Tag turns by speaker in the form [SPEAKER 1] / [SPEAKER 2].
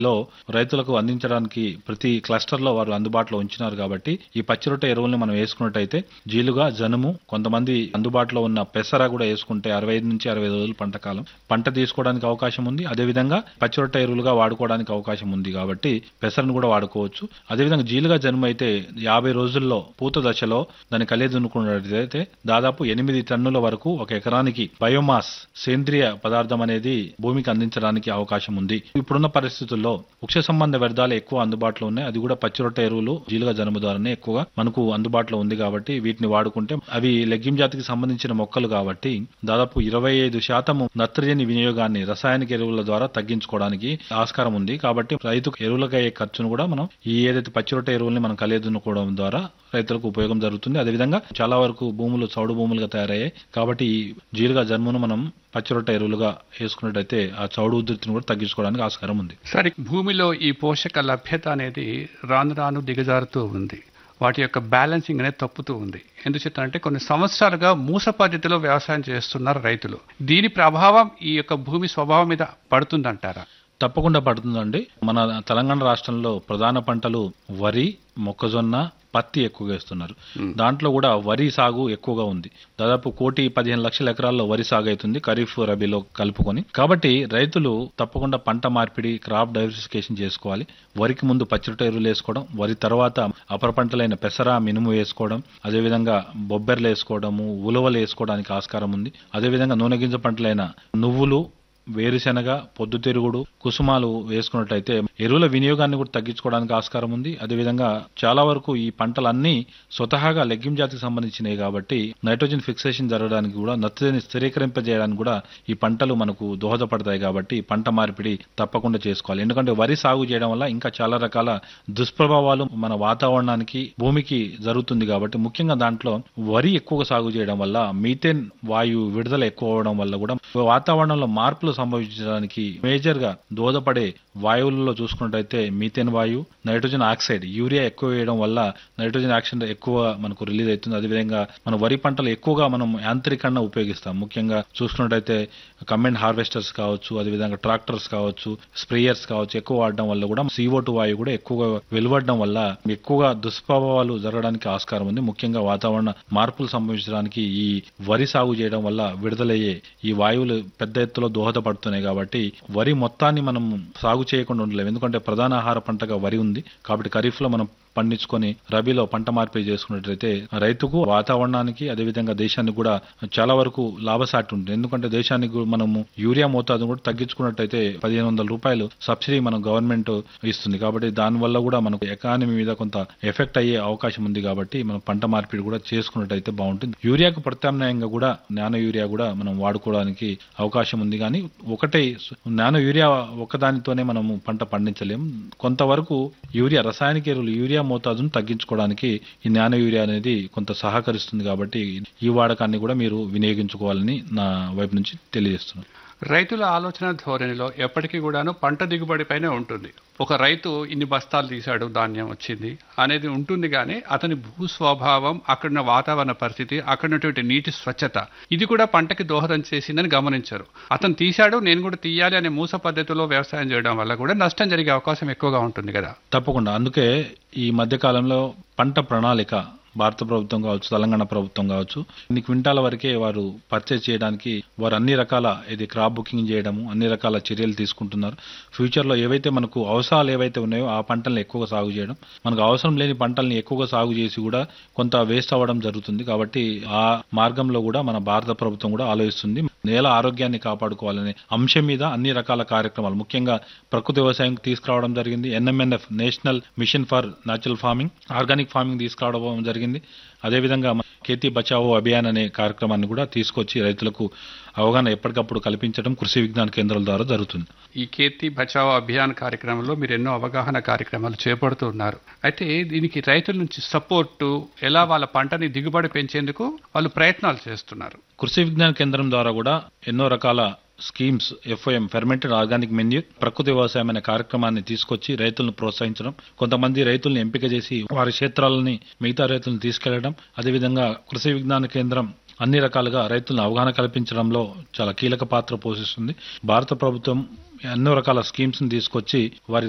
[SPEAKER 1] లో రైతులకు అందించడానికి ప్రతి క్లస్టర్ లో వారు అందుబాటులో ఉంచినారు కాబట్టి ఈ పచ్చి రొట్టె ఎరువుల్ని మనం వేసుకున్నట్టయితే జీలుగా జనుము కొంతమంది అందుబాటులో ఉన్న పెసర కూడా వేసుకుంటే అరవై ఐదు నుంచి అరవై ఐదు రోజులు పంట కాలం పంట తీసుకోవడానికి అవకాశం ఉంది అదేవిధంగా పచ్చి రొట్టె ఎరువులుగా వాడుకోవడానికి అవకాశం ఉంది కాబట్టి పెసరను కూడా వాడుకోవచ్చు అదేవిధంగా జీలుగా జనుము అయితే యాభై రోజుల్లో పూత దశలో దాన్ని కలియదున్నుకున్నట్లయితే దాదాపు ఎనిమిది టన్నుల వరకు ఒక ఎకరానికి బయోమాస్ సేంద్రియ పదార్థం అనేది భూమికి అందించడానికి అవకాశం ఉంది ఇప్పుడున్న పరిస్థితుల్లో వృక్ష సంబంధ వ్యర్థాలు ఎక్కువ అందుబాటులో ఉన్నాయి అది కూడా పచ్చి రొట్టె ఎరువులు జీలుగా జనుము ద్వారానే ఎక్కువగా మనకు అందుబాటులో ఉంది కాబట్టి వీటిని వాడుకుంటే అవి లెగ్గిం జాతికి సంబంధించిన మొక్కలు కాబట్టి దాదాపు ఇరవై ఐదు శాతం నత్రజని వినియోగాన్ని రసాయనిక ఎరువుల ద్వారా తగ్గించుకోవడానికి ఆస్కారం ఉంది కాబట్టి రైతుకు ఎరువులకు అయ్యే ఖర్చును కూడా మనం ఈ ఏదైతే పచ్చి రొట్టె ఎరువుల్ని మనం కలియదున్నుకోవడం ద్వారా రైతులకు ఉపయోగం జరుగుతుంది అదేవిధంగా చాలా వరకు భూములు చౌడు భూములుగా తయారయ్యాయి కాబట్టి ఈ జీలుగా జన్మును మనం పచ్చి రొట్టె ఎరువులుగా వేసుకున్నట్టయితే ఆ చౌడు ఉధృతిని కూడా తగ్గించుకోవడానికి ఆస్కారం ఉంది
[SPEAKER 2] సరే భూమిలో ఈ పోషక లభ్యత అనేది రాను రాను దిగజారుతూ ఉంది వాటి యొక్క బ్యాలెన్సింగ్ అనేది తప్పుతూ ఉంది ఎందుచేత అంటే కొన్ని సంవత్సరాలుగా మూస పద్ధతిలో వ్యవసాయం చేస్తున్నారు రైతులు దీని ప్రభావం ఈ యొక్క భూమి స్వభావం మీద పడుతుందంటారా
[SPEAKER 1] తప్పకుండా పడుతుందండి మన తెలంగాణ రాష్ట్రంలో ప్రధాన పంటలు వరి మొక్కజొన్న పత్తి ఎక్కువగా వేస్తున్నారు దాంట్లో కూడా వరి సాగు ఎక్కువగా ఉంది దాదాపు కోటి పదిహేను లక్షల ఎకరాల్లో వరి సాగు అవుతుంది ఖరీఫ్ రబీలో కలుపుకొని కాబట్టి రైతులు తప్పకుండా పంట మార్పిడి క్రాప్ డైవర్సిఫికేషన్ చేసుకోవాలి వరికి ముందు పచ్చిరొట్ట ఎరువులు వేసుకోవడం వరి తర్వాత అపర పంటలైన పెసర మినుము వేసుకోవడం అదేవిధంగా బొబ్బెర్లు వేసుకోవడము ఉలవలు వేసుకోవడానికి ఆస్కారం ఉంది అదేవిధంగా నూనె గింజ పంటలైన నువ్వులు వేరుశెనగ పొద్దుతిరుగుడు కుసుమాలు వేసుకున్నట్టయితే ఎరువుల వినియోగాన్ని కూడా తగ్గించుకోవడానికి ఆస్కారం ఉంది అదేవిధంగా చాలా వరకు ఈ పంటలన్నీ స్వతహాగా లెగ్గిం జాతికి సంబంధించినవి కాబట్టి నైట్రోజన్ ఫిక్సేషన్ జరగడానికి కూడా నత్రజని స్థిరీకరింపజేయడానికి కూడా ఈ పంటలు మనకు దోహదపడతాయి కాబట్టి పంట మార్పిడి తప్పకుండా చేసుకోవాలి ఎందుకంటే వరి సాగు చేయడం వల్ల ఇంకా చాలా రకాల దుష్ప్రభావాలు మన వాతావరణానికి భూమికి జరుగుతుంది కాబట్టి ముఖ్యంగా దాంట్లో వరి ఎక్కువగా సాగు చేయడం వల్ల మీథేన్ వాయువు విడుదల ఎక్కువ అవడం వల్ల కూడా వాతావరణంలో మార్పులు సంభవించడానికి మేజర్ గా దోహదపడే వాయువులలో చూసుకున్నట్టయితే మీథేన్ వాయువు నైట్రోజన్ ఆక్సైడ్ యూరియా ఎక్కువ వేయడం వల్ల నైట్రోజన్ ఆక్సైడ్ ఎక్కువ మనకు రిలీజ్ అవుతుంది అదేవిధంగా మన వరి పంటలు ఎక్కువగా మనం యాంత్రికంగా ఉపయోగిస్తాం ముఖ్యంగా చూసుకున్నట్టయితే కమెండ్ హార్వెస్టర్స్ కావచ్చు అదేవిధంగా ట్రాక్టర్స్ కావచ్చు స్ప్రేయర్స్ కావచ్చు ఎక్కువ వాడడం వల్ల కూడా CO2 వాయువు కూడా ఎక్కువగా వెలువడడం వల్ల ఎక్కువగా దుష్ప్రభావాలు జరగడానికి ఆస్కారం ఉంది ముఖ్యంగా వాతావరణ మార్పులు సంభవించడానికి ఈ వరి సాగు చేయడం వల్ల విడుదలయ్యే ఈ వాయువులు పెద్ద ఎత్తులో దోహదపడుతున్నాయి కాబట్టి వరి మొత్తాన్ని మనం సాగు చేయకుండా ఉండలేము ఎందుకంటే ప్రధాన ఆహార పంటగా వరి ఉంది కాబట్టి ఖరీఫ్ లో మనం పండించుకొని రబీలో పంట మార్పిడి చేసుకున్నట్లయితే రైతుకు వాతావరణానికి అదేవిధంగా దేశానికి కూడా చాలా వరకు లాభసాటి ఉంటుంది ఎందుకంటే దేశానికి కూడా మనము యూరియా మోతాదును కూడా తగ్గించుకున్నట్టయితే పదిహేను వందల రూపాయలు సబ్సిడీ మనం గవర్నమెంట్ ఇస్తుంది కాబట్టి దానివల్ల కూడా మనకు ఎకానమీ మీద కొంత ఎఫెక్ట్ అయ్యే అవకాశం ఉంది కాబట్టి మనం పంట మార్పిడి కూడా చేసుకున్నట్టయితే బాగుంటుంది యూరియాకు ప్రత్యామ్నాయంగా కూడా నానో యూరియా కూడా మనం వాడుకోవడానికి అవకాశం ఉంది కానీ ఒకటే నానో యూరియా ఒకదానితోనే మనము పంట పండించలేం కొంతవరకు యూరియా రసాయనిక ఎరువులు యూరియా మోతాదును తగ్గించుకోవడానికి ఈ నానో యూరియా అనేది కొంత సహకరిస్తుంది కాబట్టి ఈ వాడకాన్ని కూడా మీరు వినియోగించుకోవాలని నా వైపు నుంచి తెలియజేస్తున్నాను
[SPEAKER 2] రైతుల ఆలోచన ధోరణిలో ఎప్పటికీ కూడాను పంట దిగుబడిపైనే ఉంటుంది ఒక రైతు ఇన్ని బస్తాలు తీశాడు ధాన్యం వచ్చింది అనేది ఉంటుంది కానీ అతని భూ స్వభావం అక్కడున్న వాతావరణ పరిస్థితి అక్కడున్నటువంటి నీటి స్వచ్ఛత ఇది కూడా పంటకి దోహదం చేసిందని గమనించారు అతను తీశాడు నేను కూడా తీయాలి అనే మూస పద్ధతిలో వ్యవసాయం చేయడం వల్ల కూడా నష్టం జరిగే అవకాశం ఎక్కువగా ఉంటుంది కదా
[SPEAKER 1] తప్పకుండా అందుకే ఈ మధ్య కాలంలో పంట ప్రణాళిక భారత ప్రభుత్వం కావచ్చు తెలంగాణ ప్రభుత్వం కావచ్చు ఇన్ని క్వింటాల వరకే వారు పర్చేజ్ చేయడానికి వారు అన్ని రకాల ఇది క్రాప్ బుకింగ్ చేయడము అన్ని రకాల చర్యలు తీసుకుంటున్నారు ఫ్యూచర్లో ఏవైతే మనకు అవసరాలు ఏవైతే ఉన్నాయో ఆ పంటల్ని ఎక్కువగా సాగు చేయడం మనకు అవసరం లేని పంటల్ని ఎక్కువగా సాగు చేసి కూడా కొంత వేస్ట్ అవ్వడం జరుగుతుంది కాబట్టి ఆ మార్గంలో కూడా మన భారత ప్రభుత్వం కూడా ఆలోచిస్తుంది నేల ఆరోగ్యాన్ని కాపాడుకోవాలనే అంశం మీద అన్ని రకాల కార్యక్రమాలు ముఖ్యంగా ప్రకృతి వ్యవసాయం తీసుకురావడం జరిగింది NMNF national mission for natural farming organic farming తీసుకురావడం జరిగింది అదేవిధంగా ఖేతీ బచావో అభియాన్ అనే కార్యక్రమాన్ని కూడా తీసుకొచ్చి రైతులకు అవగాహన ఎప్పటికప్పుడు కల్పించడం కృషి విజ్ఞాన కేంద్రాల ద్వారా జరుగుతుంది
[SPEAKER 2] ఈ కేతి బచావో అభియాన్ కార్యక్రమంలో మీరు ఎన్నో అవగాహన కార్యక్రమాలు చేపడుతున్నారు అయితే దీనికి రైతుల నుంచి సపోర్టు ఎలా వాళ్ళ పంటని దిగుబడి పెంచేందుకు వాళ్ళు ప్రయత్నాలు చేస్తున్నారు
[SPEAKER 1] కృషి విజ్ఞాన కేంద్రం ద్వారా కూడా ఎన్నో రకాల schemes FIM fermented organic manure ప్రకృతి వ్యవసాయం అనే కార్యక్రమాన్ని తీసుకొచ్చి రైతులను ప్రోత్సహించడం కొంతమంది రైతుల్ని ఎంపిక చేసి వారి క్షేత్రాలని మిగతా రైతులను తీసుకెళ్లడం అదేవిధంగా కృషి విజ్ఞాన కేంద్రం అన్ని రకాలుగా రైతులను అవగాహన కల్పించడంలో చాలా కీలక పాత్ర పోషిస్తుంది భారత ప్రభుత్వం ఎన్నో రకాల స్కీమ్స్ ని తీసుకొచ్చి వారి